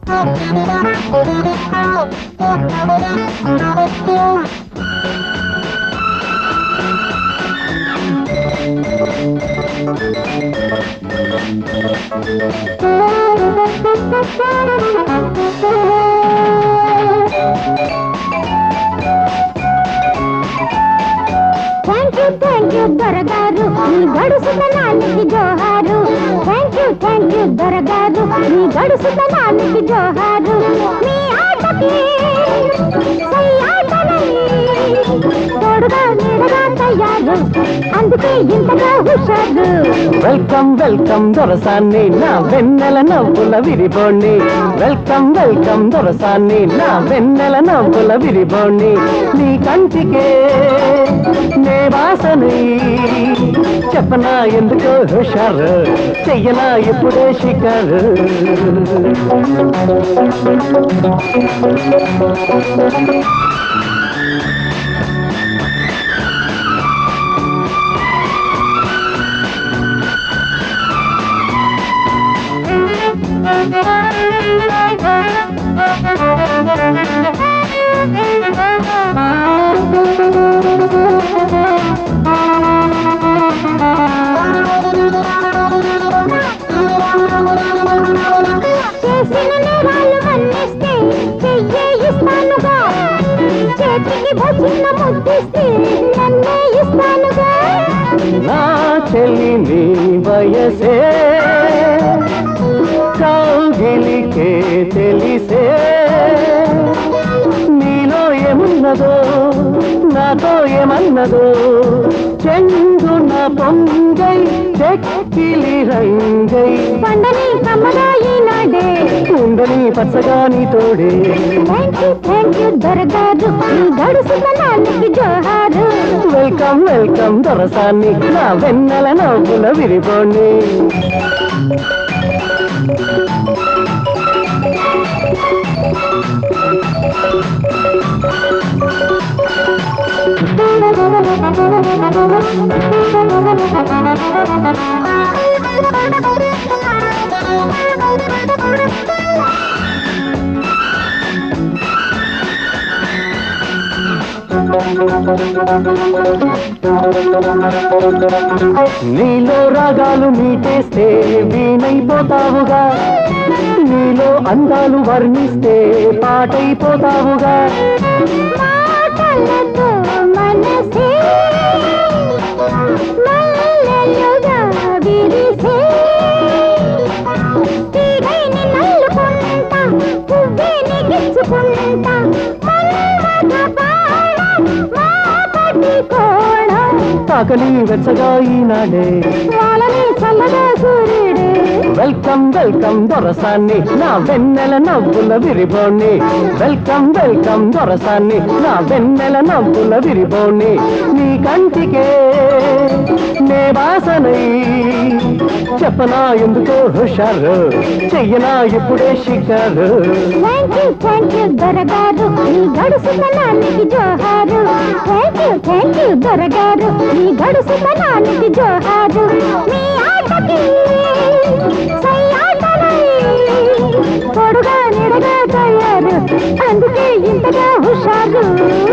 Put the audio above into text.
thank you thank you దొరగారు మీ గడుసుతనానికి జోహారు థ్యాంక్ యూ థ్యాంక్ యూ దొరగారు మీ గడుసుతనానికి జోహారు మీ ఆటకి సై ఆటలని తోడుగా నీడగా తయారు అందుకే ఇంతగా హుషారు వెల్కమ్ వెల్కమ్ దొరసాన్ని నా వెన్నెల నవ్వుల విరిబోణి వెల్కమ్ వెల్కమ్ దొరసాన్ని నా వెన్నెల నవ్వుల విరిబోణి నీ కంటికే నే వాసని చెప్పనా ఎందుకో హుషారు చెయ్యనా ఇప్పుడే షికారు చేసిన నేరాలు మన్నిస్తే చెయ్యే ఇస్తానుగా చేతికి వచ్చిన ముద్దిస్తే నన్నే ఇస్తానుగా నా చెల్లి నీ వయసే కౌగిలికే తెలిసే నీలో ఏమున్నదో నాతో ఏమన్నదో చెంగున పొంగై చెక్కిలి రంగై పండని కమ్మగా ఈనాడే ఉండని పచ్చగా నీ తోడే థ్యాంక్ యూ థ్యాంక్ యూ దొరగారు ఈ గడుసుతనానికి జోహారు వెల్కమ్ వెల్కమ్ దొరసాన్ని నా వెన్నెల నవ్వుల విరిపోండి నీలో రాగాలు మీటేస్తే వీణైపోతావుగా నీలో అందాలు వర్ణిస్తే పాటైపోతావుగా మాటలతో మనసే మల్లెలుగా విరిసే తీగైని నల్లుకుంటా పువ్వేని గిచ్చుకుంటా మన్మథ బాణ మాపటి కోణం తాకని వెచ్చగా ఈనాడే వాళ్ళని చల్లగా సూర్యుడే వెల్కమ్ వెల్కమ్ దొరసాన్ని నా వెన్నెల నవ్వుల విరిబోణి వెల్కమ్ వెల్కమ్ దొరసాన్ని నా వెన్నెల నవ్వుల విరిబోణి నీ కంటికే నే వాసనై చెప్పనా ఎందుకో హుషారు చెయ్యనా ఇప్పుడే షికారు థ్యాంక్ యూ థ్యాంక్ యూ దొరగారు మీ గడుసుతనానికి జోహారు థ్యాంక్ యూ థ్యాంక్ యూ దొరగారు మీ గడుసుతనానికి జోహారు మీ ఆటకి సై ఆటలై తోడుగా నిడగా తయారు అందుకే ఇంతగా హుషారు